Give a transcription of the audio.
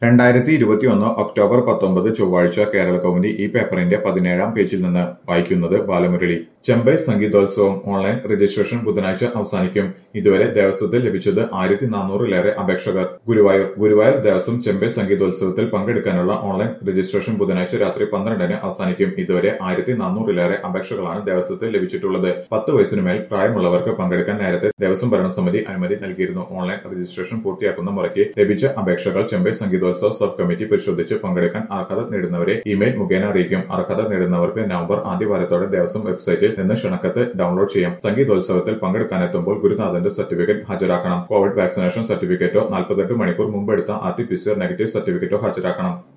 രണ്ടായിരത്തി ഇരുപത്തിയൊന്ന് ഒക്ടോബർ പത്തൊമ്പത് ചൊവ്വാഴ്ച കേരള കൗമുദി ഈ പേപ്പറിന്റെ പതിനേഴാം പേജിൽ നിന്ന് വായിക്കുന്നത് ബാലമുരളി ചെമ്പൈ സംഗീതോത്സവം ഓൺലൈൻ രജിസ്ട്രേഷൻ ബുധനാഴ്ച അവസാനിക്കും ഇതുവരെ ദേവസ്വത്തിൽ ലഭിച്ചത് ആയിരത്തി നാനൂറിലേറെ അപേക്ഷകർ ഗുരുവായൂർ ഗുരുവായൂർ ദേവസ്വം ചെമ്പൈ സംഗീതോത്സവത്തിൽ പങ്കെടുക്കാനുള്ള ഓൺലൈൻ രജിസ്ട്രേഷൻ ബുധനാഴ്ച രാത്രി പന്ത്രണ്ടിന് അവസാനിക്കും ഇതുവരെ ആയിരത്തി നാനൂറിലേറെ അപേക്ഷകളാണ് ദേവസ്വത്തിൽ ലഭിച്ചിട്ടുള്ളത് പത്ത് വയസ്സിനുമേൽ പ്രായമുള്ളവർക്ക് പങ്കെടുക്കാൻ നേരത്തെ ദേവസ്വം ഭരണസമിതി അനുമതി നൽകിയിരുന്നു ഓൺലൈൻ രജിസ്ട്രേഷൻ പൂർത്തിയാക്കുന്ന മുറയ്ക്ക് ലഭിച്ച അപേക്ഷകൾ ചെമ്പൈ സംഗീതോത്സവ സബ് കമ്മിറ്റി പരിശോധിച്ച് പങ്കെടുക്കാൻ അർഹത നേടുന്നവരെ ഇമെയിൽ മുഖേന അറിയിക്കും അർഹത നേടുന്നവർക്ക് നവംബർ ആദ്യവാരത്തോടെ ദേവസ്വം വെബ്സൈറ്റിൽ നിന്ന് ക്ഷണക്കത്ത് ഡൗൺലോഡ് ചെയ്യാം സംഗീതോത്സവത്തിൽ പങ്കെടുക്കാനെത്തുമ്പോൾ ഗുരുനാഥന്റെ സർട്ടിഫിക്കറ്റ് ഹാജരാക്കണം കോവിഡ് വാക്സിനേഷൻ സർട്ടിഫിക്കറ്റോ നാൽപ്പത്തെട്ട് മണിക്കൂർ മുമ്പ് എടുത്ത R T P C R negative സർട്ടിഫിക്കറ്റോ ഹാജരാക്കണം